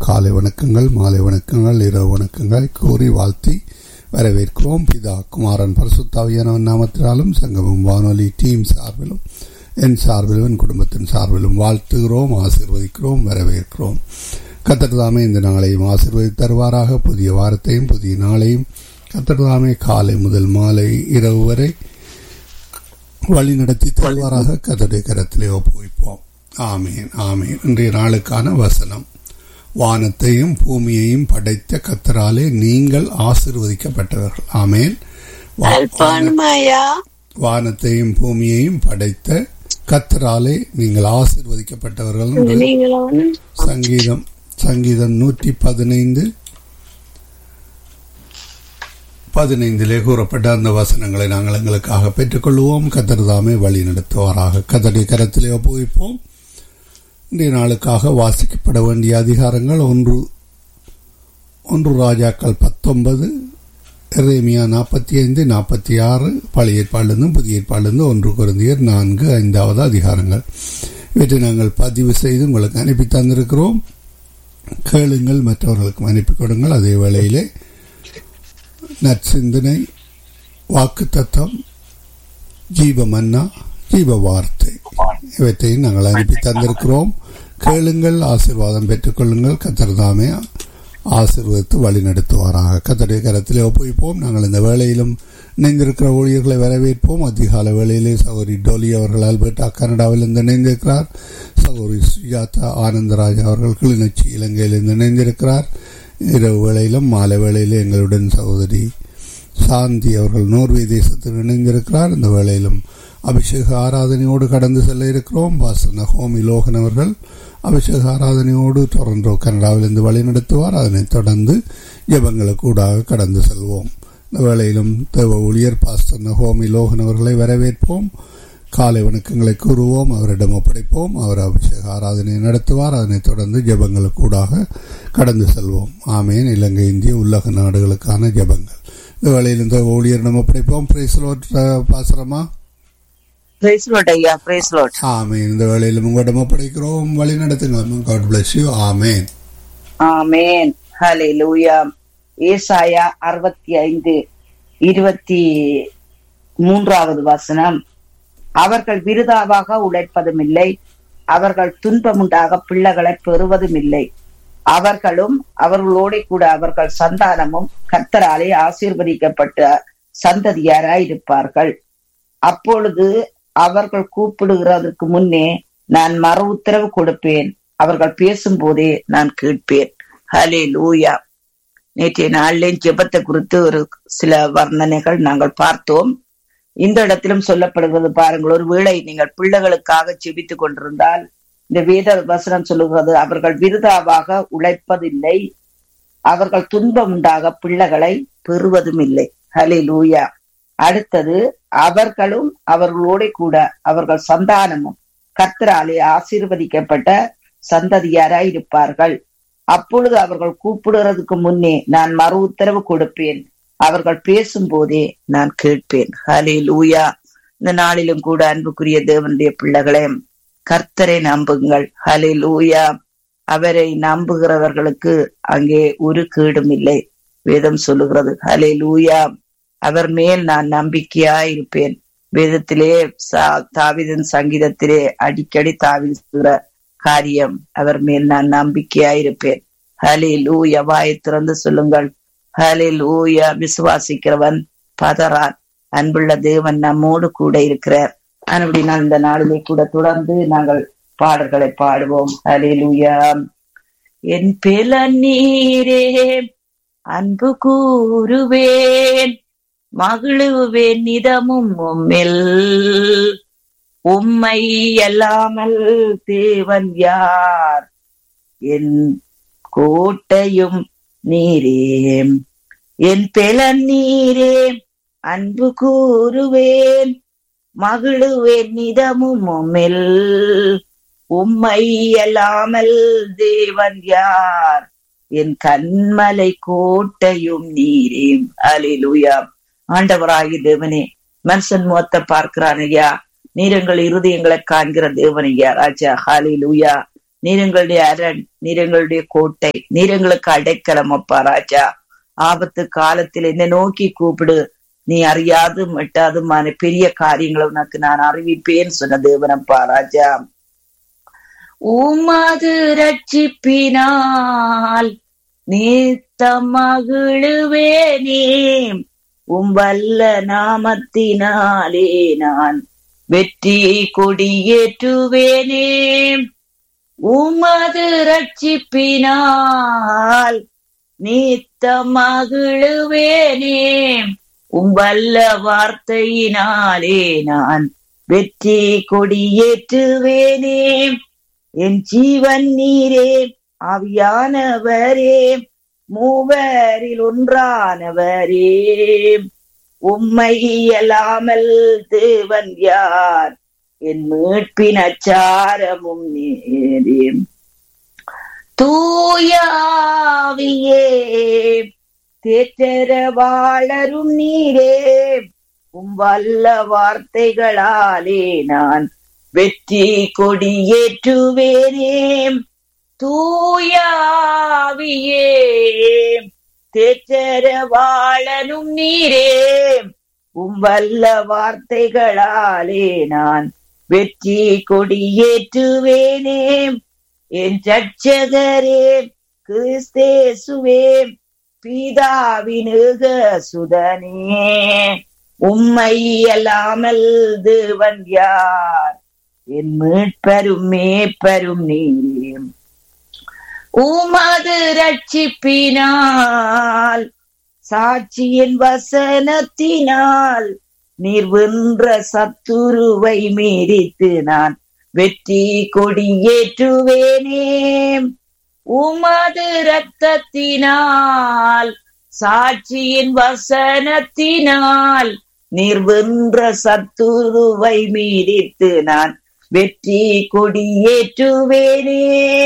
காலை வணக்கங்கள் மாலை வணக்கங்கள் இரவு வணக்கங்கள் கூறி வாழ்த்தி வரவேற்கிறோம் பிதா குமாரன் பரிசுத்தாவியானவன் நாமத்தினாலும் சங்கமம் வானொலி டீம் சார்பிலும் என் சார்பிலும் என் குடும்பத்தின் சார்பிலும் வாழ்த்துகிறோம் ஆசிர்வதிக்கிறோம் வரவேற்கிறோம் கத்தர்தாமே இந்த நாளையும் ஆசிர்வதி தருவாராக புதிய வாரத்தையும் புதிய நாளையும் கத்தர்தாமே காலை முதல் மாலை இரவு வரை வழி நடத்தி தருவாராக கத்தருடைய கரத்திலே ஒப்புவிப்போம் ஆமேன் ஆமேன் இன்றைய நாளுக்கான வசனம் வானத்தையும் பூமியையும் படைத்த கத்தராலே நீங்கள் ஆசிர்வதிக்கப்பட்டவர்கள் ஆமேன் வா- அல்பான்மாயா வானத்தையும் பூமியையும் படைத்த கத்தராலே நீங்கள் ஆசிர்வதிக்கப்பட்டவர்கள் என்று நீங்களும் சங்கீதம் சங்கீதம் நூற்றி பதினைந்து பதினைந்திலே கூறப்பட்ட அந்த வசனங்களை நாங்கள் எங்களுக்காக பெற்றுக்கொள்வோம் கத்தர்தாமே வழி நடத்துவாராக கத்தருடைய கரத்திலே ஒப்புவிப்போம் இன்றைய நாளுக்காக வாசிக்கப்பட வேண்டிய அதிகாரங்கள் ஒன்று ஒன்று ராஜாக்கள் பத்தொன்பது எரேமியா நாற்பத்தி ஐந்து நாற்பத்தி ஆறு பழைய ஏற்பாடிலிருந்தும் புதிய ஏற்பாடிலிருந்து ஒன்று குருந்தியர் நான்கு ஐந்தாவது அதிகாரங்கள் இவற்றை நாங்கள் பதிவு செய்து உங்களுக்கு அனுப்பி தந்திருக்கிறோம் கேளுங்கள் மற்றவர்களுக்கும் அனுப்பி கொடுங்கள் அதே வேளையிலே நற்சிந்தனை வாக்கு தத்தம் ஜீவ மன்னா ஜீவ வார்த்தை இவற்றையும் நாங்கள் அனுப்பி தந்திருக்கிறோம் கேளுங்கள் ஆசீர்வாதம் பெற்றுக்கொள்ளுங்கள் கத்தர்தாமே ஆசீர்வதித்து வழி நடத்துவாராக கத்தருடைய கரத்திலே ஒப்புவிப்போம் நாங்கள் இந்த வேளையிலும் இணைந்திருக்கிற ஊழியர்களை வரவேற்போம் அதிகால வேளையிலே சகோதரி டோலி அவர்கள் ஆல்பர்டா கனடாவிலிருந்து இணைந்திருக்கிறார் சகோதரி சுஜாதா ஆனந்தராஜ் அவர்கள் கிளிநொச்சி இலங்கையிலிருந்து இணைந்திருக்கிறார் இரவு வேளையிலும் மாலை வேளையிலே எங்களுடன் சகோதரி சாந்தி அவர்கள் நோர்வே தேசத்தில் இணைந்திருக்கிறார் இந்த வேளையிலும் அபிஷேக ஆராதனையோடு கடந்து செல்ல இருக்கிறோம் பாசன ஹோமி லோகன் அவர்கள் அபிஷேக ஆராதனையோடு டொரண்டோ கனடாவிலிருந்து வழி நடத்துவார் அதனைத் தொடர்ந்து ஜெபங்களுக்கு கூடாக கடந்து செல்வோம் இந்த வேளையிலும் தேவ ஊழியர் பாஸ்டர் நகோமி லோகன் அவர்களை வரவேற்போம் காலை வணக்கங்களை கூறுவோம் அவரிடம் ஒப்படைப்போம் அவர் அபிஷேக ஆராதனை நடத்துவார் அதனைத் தொடர்ந்து ஜெபங்களுக்கு கூடாக கடந்து செல்வோம் ஆமேன் இலங்கை இந்திய உலக நாடுகளுக்கான ஜெபங்கள் இந்த வேளையில் இந்த ஊழியரிடம் ஒப்படைப்போம் பிரைஸ்லோட் பாசரமா பிரைஸ் லார்ட் ஐயா பிரைஸ் லார்ட் ஆமேன் இந்த வேளையிலும் உங்களிடம் ஒப்படைக்கிறோம் வழி நடத்துங்க god bless you amen amen ஹalleluya ஏசாயா அறுபத்தி ஐந்து இருபத்தி மூன்றாவது வசனம் அவர்கள் விருதாவாக உழைப்பதும் இல்லை அவர்கள் துன்பமுண்டாக பிள்ளைகளை பெறுவதும் இல்லை அவர்களும் அவர்களோட கூட அவர்கள் சந்தானமும் கர்த்தராலே ஆசீர்வதிக்கப்பட்ட சந்ததியாராய் இருப்பார்கள் அப்பொழுது அவர்கள் கூப்பிடுகிறதற்கு முன்னே நான் மறு உத்தரவு கொடுப்பேன் அவர்கள் பேசும்போதே நான் கேட்பேன் ஹலே லூயா நேற்றைய நாளிலே ஜெபத்தை குறித்து ஒரு சில வர்ணனைகள் நாங்கள் பார்த்தோம் இந்த இடத்திலும் சொல்லப்படுகிறது பாருங்கள் ஒரு வேளை நீங்கள் பிள்ளைகளுக்காக ஜெபித்துக் கொண்டிருந்தால் இந்த வேத வசனம் சொல்லுகிறது அவர்கள் விருதாவாக உழைப்பதில்லை அவர்கள் துன்பம் உண்டாக பிள்ளைகளை பெறுவதும் இல்லை ஹலே லூயா அடுத்தது அவர்களும் அவர்களோட கூட அவர்கள் சந்தானமும் கர்த்தராலே ஆசீர்வதிக்கப்பட்ட சந்ததியாராய் இருப்பார்கள் அப்பொழுது அவர்கள் கூப்பிடுறதுக்கு முன்னே நான் மறு உத்தரவு கொடுப்பேன் அவர்கள் பேசும்போதே நான் கேட்பேன் ஹலே லூயா இந்த நாளிலும் கூட அன்புக்குரிய தேவனுடைய பிள்ளைகளே கர்த்தரை நம்புங்கள் ஹலே லூயா அவரை நம்புகிறவர்களுக்கு அங்கே ஒரு கேடும் இல்லை வேதம் சொல்லுகிறது ஹலே லூயா அவர் மேல் நான் நம்பிக்கையா இருப்பேன் வேதத்திலே சா- தாவீதின் சங்கீதத்திலே அடிக்கடி தாவீது சொல்கிற காரியம் அவர் மேல் நான் நம்பிக்கையா இருப்பேன் ஹலே லூயா வாயை திறந்து சொல்லுங்கள் ஹலே லூயா விசுவாசிக்கிறவன் பதறான் அன்புள்ள தேவன் நம்மோடு கூட இருக்கிறார் அப்படினால் இந்த நாளிலே கூட தொடர்ந்து நாங்கள் பாடல்களை பாடுவோம் ஹலே லூயா என் பில நீரே அன்பு கூறுவேன் மகிழுவேன் நிதமும் உம்மில் உம்மை அல்லாமல் தேவன் யார் என் கோட்டையும் நீரே என் பெலன் நீரே அன்பு கூறுவேன் மகிழுவேன் நிதமும் உம்மில் உம்மை அல்லாமல் தேவன் யார் என் கண்மலை கோட்டையும் நீரே அலிலுயா ஆண்டவராகி தேவனே மனுஷன் முகத்தை பார்க்கிறான் ஐயா நீர் எங்கள் இருதயங்களை காண்கிற தேவன் ஐயா ராஜா ஹாலிலுயா நீர் எங்களுடைய அரண் நீர் எங்களுடைய கோட்டை நீர் எங்களுக்கு அடைக்கலம் அப்பா ராஜா ஆபத்து காலத்தில் என்னை நோக்கி கூப்பிடு நீ அறியாது மட்டாதுமான பெரிய காரியங்களை உனக்கு நான் அறிவிப்பேன் சொன்ன தேவனப்பா ராஜா உமது ரட்சிப்பினால் நீத்தம் மகிழுவேனே உம் வல்ல நாமத்தினாலே நான் வெற்றி கொடியேற்றுவேனே உமது ரட்சிப்பினால் நீத்தம் மகிழுவேனே உம் வல்ல வார்த்தையினாலே நான் வெற்றி கொடியேற்றுவேனே என் ஜீவன் நீரே ஆவியானவரே மூவரில் ஒன்றானவரே உம்மை அல்லாமல் தேவன் யார் என் மீட்பின் அச்சாரமும் நேரே தூயாவியே தேற்றர வாழரும் நீரே உம் வல்ல வார்த்தைகளாலே நான் வெற்றி கொடியேற்றுவேனே தூயாவியே தேற்றர வாழனும் நீரே உம் வல்ல வார்த்தைகளாலே நான் வெற்றி கொடியேற்றுவேனே என் ரட்சகரே கிறிஸ்தேசுவே பீதாவினுக சுதனே உம்மை அல்லாமல் தேவன் யார் என் மீட்பரும் மேப்பரும் நீரே உமது ரட்சிப்பினால் சாட்சியின் வசனத்தினால் நீர் வென்ற சத்துருவை மீறித்து நான் வெற்றி கொடியேற்றுவேனே உமது ரத்தத்தினால் சாட்சியின் வசனத்தினால் நீர் வென்ற சத்துருவை மீறித்து நான் வெற்றி கொடியேற்றுவேனே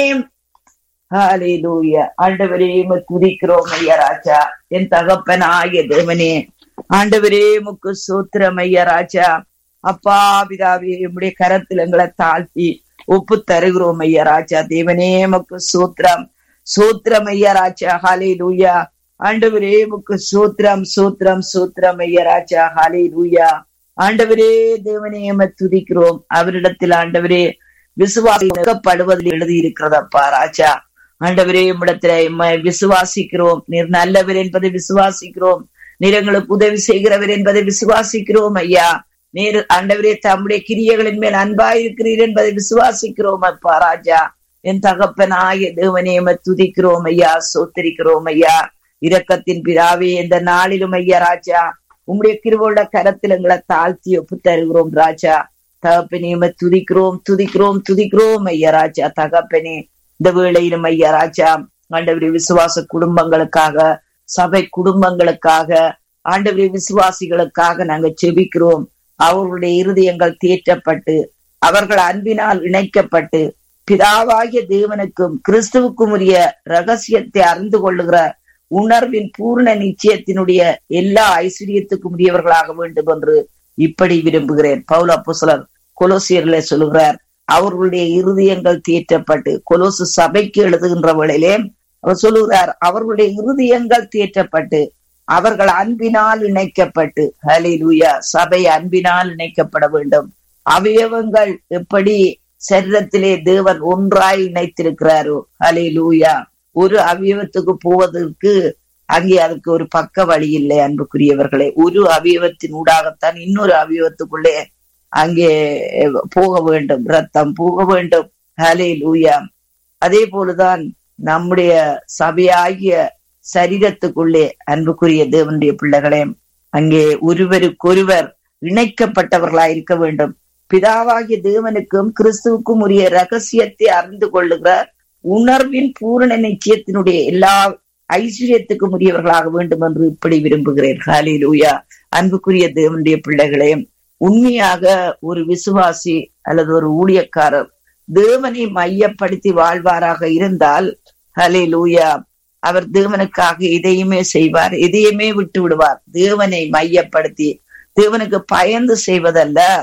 ஹalleluya ஆண்டவரே உம்மை துதிக்கிறோம் ஐயா ராஜா என் தகப்பன் ஆகிய தேவனே ஆண்டவரே முக்கு சூத்திரம் ஐயா ராஜா அப்பா பிதாவே உம்முடைய கரத்தில் எங்களை தாழ்த்தி ஒப்பு தருகிறோம் ஐயா ராஜா தேவனே முக்கு சூத்திரம் சூத்திரம் ஐயா ராஜா ஹாலே லூயா ஆண்டவரே முக்கு சூத்திரம் சூத்திரம் சூத்திரம் ஐயா ராஜா ஹாலே லூயா ஆண்டவரே தேவனே எம்மை துதிக்கிறோம் அவரிடத்தில் ஆண்டவரே விசுவாசிக்கப்படுவதில் எழுதி இருக்கிறதப்பா ராஜா ஆண்டவரே உம்மிடத்துல எம்மை விசுவாசிக்கிறோம் நீர் நல்லவர் என்பதை விசுவாசிக்கிறோம் நீர் எங்களுக்கு உதவி செய்கிறவர் என்பதை விசுவாசிக்கிறோம் ஐயா நீர் ஆண்டவரே தம்முடைய கிரியைகளின் மேல் அன்பாயிருக்கிறீர் என்பதை விசுவாசிக்கிறோம் அப்பா ராஜா என் தகப்பனாய தேவனே எம்மை துதிக்கிறோம் ஐயா சோத்தரிக்கிறோம் ஐயா இரக்கத்தின் பிதாவே இந்த நாளிலும் ஐயா ராஜா உம்முடைய கிருவோட கரத்தில் எங்களை தாழ்த்தி ஒப்பு தருகிறோம் ராஜா தகப்பனே எம்மை துதிக்கிறோம் துதிக்கிறோம் துதிக்கிறோம் ஐயா ராஜா தகப்பனே இந்த வேளையிலும் ஐயா ராஜா ஆண்டவரே விசுவாச குடும்பங்களுக்காக சபை குடும்பங்களுக்காக ஆண்டவரே விசுவாசிகளுக்காக நாங்க செபிக்கிறோம் அவர்களுடைய இருதயங்கள் தேற்றப்பட்டு அவர்கள் அன்பினால் இணைக்கப்பட்டு பிதாவாகிய தேவனுக்கும் கிறிஸ்துவுக்கும் உரிய ரகசியத்தை அறிந்து கொள்ளுகிற உணர்வின் பூர்ண நிச்சயத்தினுடைய எல்லா ஐஸ்வர்யத்துக்கும் உரியவர்களாக வேண்டும் என்று இப்படி விரும்புகிறேன் பவுல புசலர் கொலோசியர்ல சொல்லுகிறார் அவர்களுடைய இருதயங்கள் தேற்றப்பட்டு கொலோசு சபைக்கு எழுதுகின்ற வேளையிலே அவர் சொல்லுகிறார் அவர்களுடைய இருதயங்கள் தேற்றப்பட்டு அவர்கள் அன்பினால் இணைக்கப்பட்டு ஹலிலூயா சபை அன்பினால் இணைக்கப்பட வேண்டும் அவயவங்கள் எப்படி சரீரத்திலே தேவன் ஒன்றாய் இணைத்திருக்கிறாரோ ஹலிலூயா ஒரு அவயவத்துக்கு போவதற்கு அங்கே அதுக்கு ஒரு பக்க வழி இல்லை அன்புக்குரியவர்களே ஒரு அவயவத்தின் ஊடாகத்தான் இன்னொரு அவயவத்துக்குள்ளே அங்கே போக வேண்டும் ரத்தம் போக வேண்டும் ஹலே லூயா அதே போலதான் நம்முடைய சபையாகிய சரீரத்துக்குள்ளே அன்புக்குரிய தேவனுடைய பிள்ளைகளே அங்கே ஒருவருக்கொருவர் இணைக்கப்பட்டவர்களாய் இருக்க வேண்டும் பிதாவாகிய தேவனுக்கும் கிறிஸ்துவுக்கும் உரிய ரகசியத்தை அறிந்து கொள்ளுகிற உணர்வின் பூரண நிச்சயத்தினுடைய எல்லா ஐஸ்வர்யத்துக்கும் உரியவர்களாக வேண்டும் என்று இப்படி விரும்புகிறேன் ஹாலி லூயா அன்புக்குரிய தேவனுடைய பிள்ளைகளே உண்மையாக ஒரு விசுவாசி அல்லது ஒரு ஊழியக்காரர் தேவனை மையப்படுத்தி வாழ்வாராக இருந்தால் ஹலே லூயா அவர் தேவனுக்காக இதையுமே செய்வார் இதையுமே விட்டு விடுவார் தேவனை மையப்படுத்தி தேவனுக்கு பயந்து செய்வதல்ல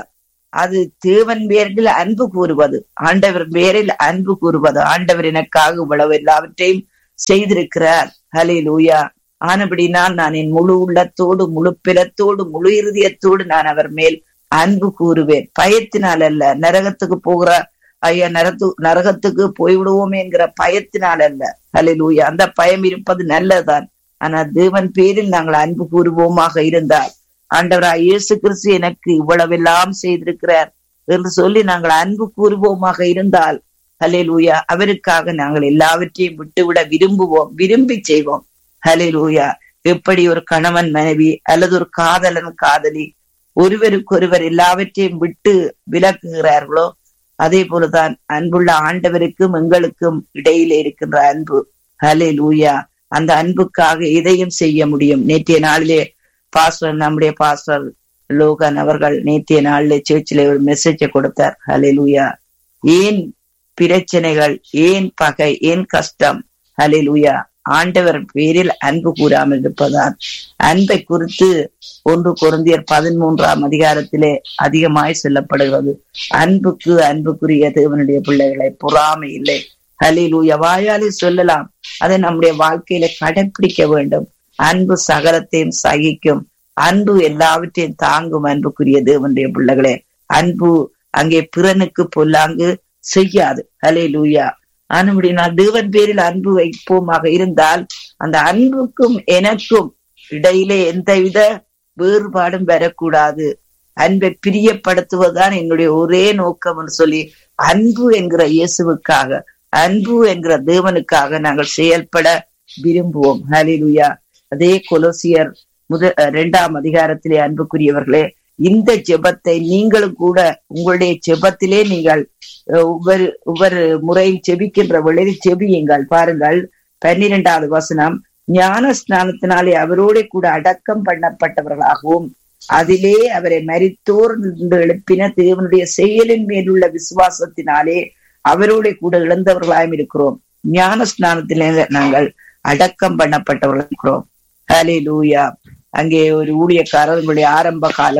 அது தேவன் பேரில் அன்பு கூறுவது ஆண்டவர் பேரில் அன்பு கூறுவது ஆண்டவர் எனக்காக இவ்வளவு எல்லாவற்றையும் செய்திருக்கிறார் ஹலே லூயா ஆனபடினால் நான் என் முழு உள்ளத்தோடு முழு பிலத்தோடு முழு இருதயத்தோடு நான் அவர் மேல் அன்பு கூறுவேன் பயத்தினால் அல்ல நரகத்துக்கு போகிற ஐயா நரத்து நரகத்துக்கு போய்விடுவோமே என்கிற பயத்தினால் அல்ல ஹலே லூயா அந்த பயம் இருப்பது நல்லதுதான் ஆனா தேவன் பேரில் நாங்கள் அன்பு கூறுவோமாக இருந்தால் ஆண்டவராய் இயேசு கிறிஸ்து எனக்கு இவ்வளவெல்லாம் செய்திருக்கிறார் என்று சொல்லி நாங்கள் அன்பு கூறுவோமாக இருந்தால் ஹலே லூயா அவருக்காக நாங்கள் எல்லாவற்றையும் விட்டுவிட விரும்புவோம் விரும்பி செய்வோம் ஹலே லூயா எப்படி ஒரு கணவன் மனைவி அல்லது ஒரு காதலன் காதலி ஒருவருக்கொருவர் எல்லாவற்றையும் விட்டு விலக்குகிறார்களோ அதே போலதான் அன்புள்ள ஆண்டவருக்கும் எங்களுக்கும் இடையிலே இருக்கின்ற அன்பு ஹலே லூயா அந்த அன்புக்காக எதையும் செய்ய முடியும் நேற்றைய நாளிலே பாஸ்டர் நம்முடைய பாஸ்டர் லோகன் அவர்கள் நேற்றைய நாளிலே சேர்ச்சில ஒரு மெசேஜை கொடுத்தார் ஹலே லூயா ஏன் பிரச்சனைகள் ஏன் பகை ஏன் கஷ்டம் ஹலே லூயா ஆண்டவர் பேரில் அன்பு கூறாமல் இருப்பதால் அன்பை குறித்து ஒன்று குருந்தியர் பதிமூன்றாம் அதிகாரத்திலே அதிகமாய் சொல்லப்படுகிறது அன்புக்கு அன்புக்குரிய தேவனுடைய பிள்ளைகளை பொறாமை இல்லை ஹலிலூய வாயாலே சொல்லலாம் அதை நம்முடைய வாழ்க்கையில கடைபிடிக்க வேண்டும் அன்பு சகலத்தையும் சகிக்கும் அன்பு எல்லாவற்றையும் தாங்கும் அன்புக்குரிய தேவனுடைய பிள்ளைகளே அன்பு அங்கே பிறனுக்கு பொல்லாங்கு செய்யாது ஹலே லூயா ஆனபடினால் தேவன் பேரில் அன்பு வைப்போமாக இருந்தால் அந்த அன்புக்கும் எனக்கும் இடையிலே எந்தவித வேறுபாடும் வரக்கூடாது அன்பை பிரியப்படுத்துவதுதான் என்னுடைய ஒரே நோக்கம் என்று சொல்லி அன்பு என்கிற இயேசுவுக்காக அன்பு என்கிற தேவனுக்காக நாங்கள் செயல்பட விரும்புவோம் ஹலிலுயா அதே கொலோசியர் முத இரண்டாம் அதிகாரத்திலே அன்புக்குரியவர்களே இந்த ஜெபத்தை நீங்களும் கூட உங்களுடைய ஜெபத்திலே நீங்கள் ஒவ்வொரு ஒவ்வொரு முறையும் செபிக்கின்ற வேளையில் செபியுங்கள் பாருங்கள் பன்னிரெண்டாவது வசனம் ஞான ஸ்நானத்தினாலே அவரோட கூட அடக்கம் பண்ணப்பட்டவர்களாகவும் அதிலே அவரை மரித்தோர் என்று எழுப்பின தேவனுடைய செயலின் மேலுள்ள விசுவாசத்தினாலே அவரோட கூட இழந்தவர்களாயும் இருக்கிறோம் ஞான ஸ்நானத்திலே நாங்கள் அடக்கம் பண்ணப்பட்டவர்கள் இருக்கிறோம் ஹலே லூயா அங்கே ஒரு ஊழியக்காரர் உங்களுடைய ஆரம்ப கால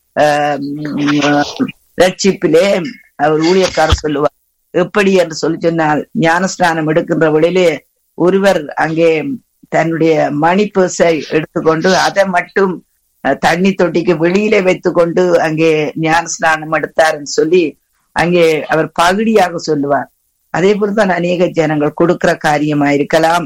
ரட்சிப்பிலே அவர் ஊழியக்காரர் சொல்லுவார் எப்படி என்று சொல்லி சொன்னால் ஞானஸ்நானம் எடுக்கின்ற வழியிலே ஒருவர் அங்கே தன்னுடைய மணி பேர்ஸை எடுத்துக்கொண்டு அதை மட்டும் தண்ணி தொட்டிக்கு வெளியிலே வைத்துக்கொண்டு அங்கே ஞானஸ்நானம் எடுத்தாருன்னு சொல்லி அங்கே அவர் பகுடியாக சொல்லுவார் அதே போலதான் அநேக ஜனங்கள் கொடுக்கிற காரியமா இருக்கலாம்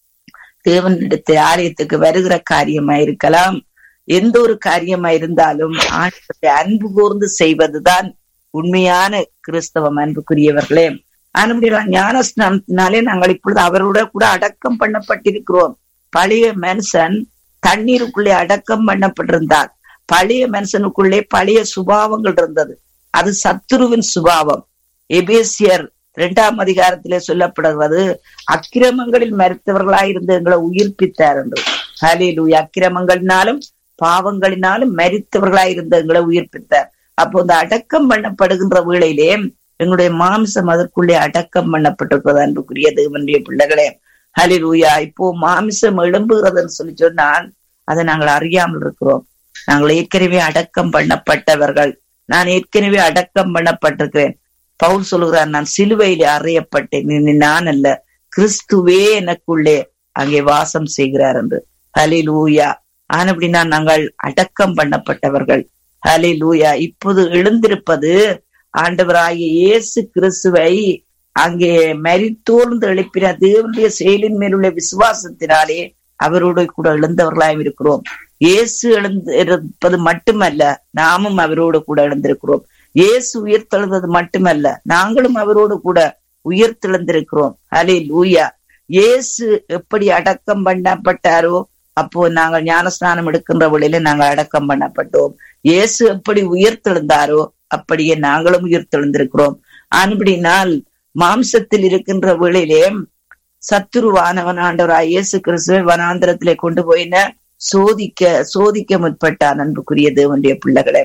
தேவனிடத்தை ஆலயத்துக்கு வருகிற காரியமா இருக்கலாம் எந்த ஒரு காரியமா இருந்தாலும் ஆண்டவரை அன்பு கூர்ந்து செய்வதுதான் உண்மையான கிறிஸ்தவம் அன்புக்குரியவர்களே ஆனபடியா ஞானஸ்நானத்தினாலே நாங்கள் இப்பொழுது அவரோட கூட அடக்கம் பண்ணப்பட்டிருக்கிறோம் பழைய மனுஷன் தண்ணீருக்குள்ளே அடக்கம் பண்ணப்பட்டிருந்தார் பழைய மனுஷனுக்குள்ளே பழைய சுபாவங்கள் இருந்தது அது சத்துருவின் சுபாவம் எபேசியர் இரண்டாம் அதிகாரத்திலே சொல்லப்படுவது அக்கிரமங்களில் மறித்தவர்களாயிருந்து எங்களை உயிர்ப்பித்தார் என்று ஹலிலு அக்கிரமங்களினாலும் பாவங்களினாலும் மறித்தவர்களாயிருந்த எங்களை உயிர்ப்பித்தார் அப்போ இந்த அடக்கம் பண்ணப்படுகின்ற வேளையிலே எங்களுடைய மாம்சம் அதற்குள்ளே அடக்கம் பண்ணப்பட்டிருக்கிறது அன்புக்குரிய தேவனுடைய பிள்ளைகளே ஹலிலூயா இப்போ மாமிசம் எழும்புகிறதுன்னு சொல்லி சொன்னால் அதை நாங்கள் அறியாமல் இருக்கிறோம் நாங்கள் ஏற்கனவே அடக்கம் பண்ணப்பட்டவர்கள் நான் ஏற்கனவே அடக்கம் பண்ணப்பட்டிருக்கிறேன் பவுல் சொல்லுகிறார் நான் சிலுவையிலே அறையப்பட்டேன் நான் அல்ல கிறிஸ்துவே எனக்குள்ளே அங்கே வாசம் செய்கிறார் என்று ஹலி லூயா ஆனப்படினா நாங்கள் அடக்கம் பண்ணப்பட்டவர்கள் ஹலி லூயா இப்போது எழுந்திருப்பது ஆண்டவராகிய இயேசு கிறிஸ்துவை அங்கே மரித்தோர்ந்து எழுப்பின தேவனுடைய செயலின் மேலுள்ள விசுவாசத்தினாலே அவரோடு கூட எழுந்தவர்களாயும் இருக்கிறோம் இயேசு எழுந்திருப்பது மட்டுமல்ல நாமும் அவரோடு கூட எழுந்திருக்கிறோம் இயேசு உயிர்த்தெழுந்தது மட்டுமல்ல நாங்களும் அவரோடு கூட உயிர்த்தெழுந்திருக்கிறோம் ஹலே லூயா இயேசு எப்படி அடக்கம் பண்ணப்பட்டாரோ அப்போ நாங்கள் ஞானஸ்நானம் எடுக்கின்ற வழியில நாங்கள் அடக்கம் பண்ணப்பட்டோம் இயேசு எப்படி உயிர்த்தெழுந்தாரோ அப்படியே நாங்களும் உயிர்த்தெழுந்திருக்கிறோம் அன்படினால் மாம்சத்தில் இருக்கின்ற வேளையிலே சத்துருவானவன் ஆண்டவராய் இயேசு கிறிஸ்துவை வனாந்திரத்திலே கொண்டு போயின சோதிக்க சோதிக்க முற்பட்டான் அன்புக்குரிய தேவனுடைய பிள்ளைகளை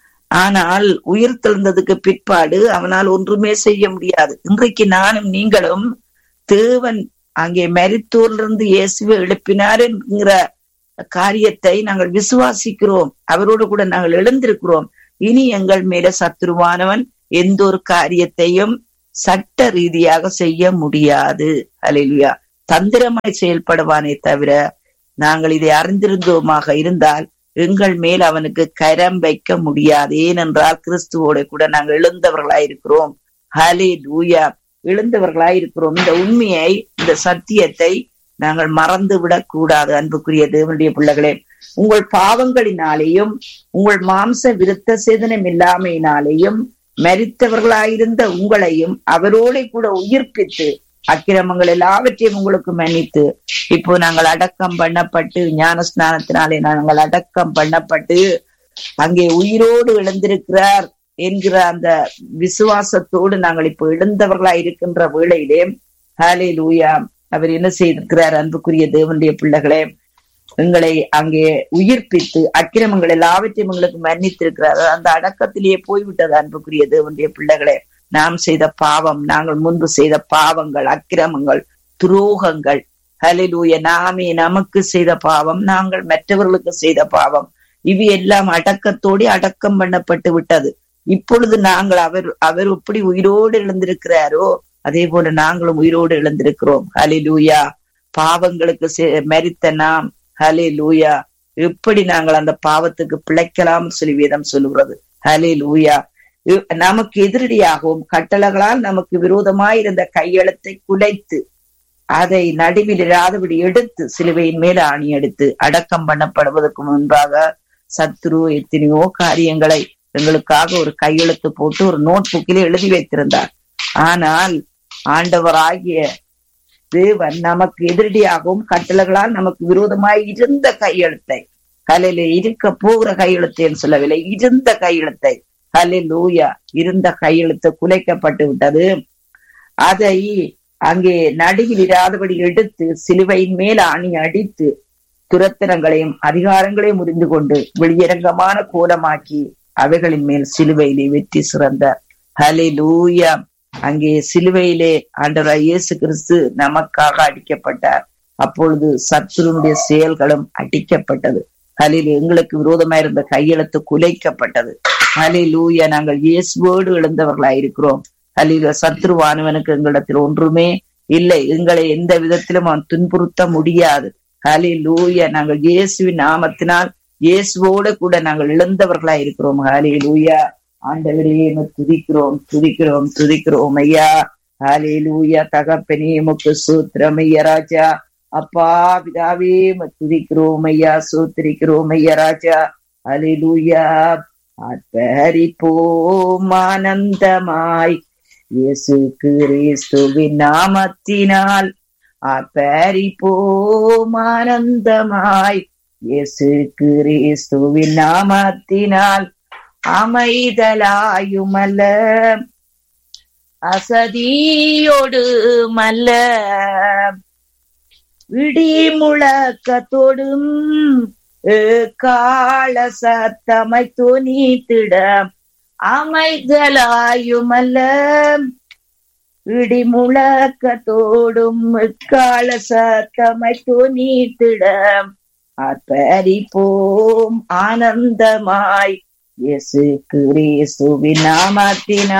ஆனால் உயிர் தெழுந்ததுக்கு பிற்பாடு அவனால் ஒன்றுமே செய்ய முடியாது இன்றைக்கு நானும் நீங்களும் தேவன் அங்கே மரித்தோரிலிருந்து இயேசுவை எழுப்பினார் என்கிற காரியத்தை நாங்கள் விசுவாசிக்கிறோம் அவரோடு கூட நாங்கள் எழுந்திருக்கிறோம் இனி எங்கள் மேல சத்துருவானவன் எந்த ஒரு காரியத்தையும் சட்ட ரீதியாக செய்ய முடியாது அலையிலுயா தந்திரமாய் செயல்படுவானே தவிர நாங்கள் இதை அறிந்திருந்தோமாக இருந்தால் எங்கள் மேல் அவனுக்கு கரம் வைக்க முடியாது ஏனென்றால் கிறிஸ்துவோட கூட நாங்கள் எழுந்தவர்களாயிருக்கிறோம் ஹலே லூயா எழுந்தவர்களாயிருக்கிறோம் இந்த உண்மையை இந்த சத்தியத்தை நாங்கள் மறந்து விடக் கூடாது அன்புக்குரிய தேவனுடைய பிள்ளைகளே உங்கள் பாவங்களினாலேயும் உங்கள் மாம்ச விருத்த சேதனம் இல்லாமையினாலேயும் மரித்தவர்களாயிருந்த உங்களையும் அவரோட கூட உயிர்ப்பித்து அக்கிரமங்கள் எல்லாவற்றையும் உங்களுக்கு மன்னித்து இப்போ நாங்கள் அடக்கம் பண்ணப்பட்டு ஞான ஸ்நானத்தினாலே நாங்கள் அடக்கம் பண்ணப்பட்டு அங்கே உயிரோடு எழுந்திருக்கிறார் என்கிற அந்த விசுவாசத்தோடு நாங்கள் இப்போ எழுந்தவர்களா இருக்கின்ற வேளையிலே ஹாலே லூயா அவர் என்ன செய்திருக்கிறார் அன்புக்குரிய தேவனுடைய பிள்ளைகளே எங்களை அங்கே உயிர்ப்பித்து அக்கிரமங்கள் எல்லாவற்றையும் எங்களுக்கு மன்னித்திருக்கிறார் அந்த அடக்கத்திலேயே போய்விட்டது அன்புக்குரிய தேவனுடைய பிள்ளைகளே நாம் செய்த பாவம் நாங்கள் முன்பு செய்த பாவங்கள் அக்கிரமங்கள் துரோகங்கள் ஹலிலூய நாமே நமக்கு செய்த பாவம் நாங்கள் மற்றவர்களுக்கு செய்த பாவம் இவை எல்லாம் அடக்கத்தோடு அடக்கம் பண்ணப்பட்டு விட்டது இப்பொழுது நாங்கள் அவர் அவர் எப்படி உயிரோடு எழுந்திருக்கிறாரோ அதே போல நாங்களும் உயிரோடு எழுந்திருக்கிறோம் ஹலிலூயா பாவங்களுக்கு மரித்த நாம் ஹலே லூயா எப்படி நாங்கள் அந்த பாவத்துக்கு பிழைக்கலாம் சொல்லி வேதம் சொல்லுகிறது ஹலே லூயா நமக்கு எதிரடியாகவும் கட்டளைகளால் நமக்கு விரோதமாயிருந்த கையெழுத்தை குலைத்து அதை நடுவில் இராதபடி எடுத்து சிலுவையின் மேல ஆணி எடுத்து அடக்கம் பண்ணப்படுவதற்கு முன்பாக சத்ரு எத்தனையோ காரியங்களை எங்களுக்காக ஒரு கையெழுத்து போட்டு ஒரு நோட் புக்கில எழுதி வைத்திருந்தார் ஆனால் ஆண்டவராகிய தேவன் நமக்கு எதிரடியாகவும் கட்டளைகளால் நமக்கு விரோதமாய் இருந்த கையெழுத்தை கலையில இருக்க போகிற கையெழுத்தேன்னு சொல்லவில்லை இருந்த கையெழுத்தை கலை லூயா இருந்த கையெழுத்து குலைக்கப்பட்டு விட்டது அதை அங்கே நடுவில் இராதபடி எடுத்து சிலுவையின் மேல் அணி அடித்து துரத்தனங்களையும் அதிகாரங்களையும் முறிந்து கொண்டு வெளியரங்கமான கோலமாக்கி அவைகளின் மேல் சிலுவையிலே வெற்றி சிறந்த ஹலே லூயா அங்கே சிலுவையிலே ஆண்டவராய் இயேசு கிறிஸ்து நமக்காக அடிக்கப்பட்டார் அப்பொழுது சத்துருனுடைய செயல்களும் அடிக்கப்பட்டது ஹலில் எங்களுக்கு விரோதமா இருந்த கையெழுத்து குலைக்கப்பட்டது ஹலே லூயா நாங்கள் இயேசுவோடு இழந்தவர்களாயிருக்கிறோம் ஹலில சத்ருவானவனுக்கு எங்களிடத்தில் ஒன்றுமே இல்லை எங்களை எந்த விதத்திலும் அவன் துன்புறுத்த முடியாது ஹலே லூயா நாங்கள் இயேசுவின் நாமத்தினால் இயேசுவோட கூட நாங்கள் இழந்தவர்களா இருக்கிறோம் ஹலே லூயா ஆண்டவரே துதிக்கிறோம் துதிக்கிறோம் துதிக்கிறோம் ஐயா ஹலே லூயா தகப்பனே முக்கு சூத்திரம் ஐயா ராஜா அப்பா பிதாவே துதிக்கிறோம் ஐயா சூத்திரிக்கிறோம் ஐயா ராஜா ஹலே லூயா ஆத்பரிப்போம் ஆனந்தமாய் இயேசு கிறிஸ்துவின் நாமத்தினால் ஆத்பரிப்போம் ஆனந்தமாய் இயேசு கிறிஸ்துவின் நாமத்தினால் அமைதலாயுமல்ல அசதியோடு மல்ல இடி முழக்கத்தோடும் கால சத்தமை துணித்திட அமைதலாயுமல்ல இடி முழக்கத்தோடும் கால சத்தமை துணித்திட ஆர்ப்பரிப்போம் ஆனந்தமாய் இயேசு கிறிஸ்துவின் நாமத்தினால்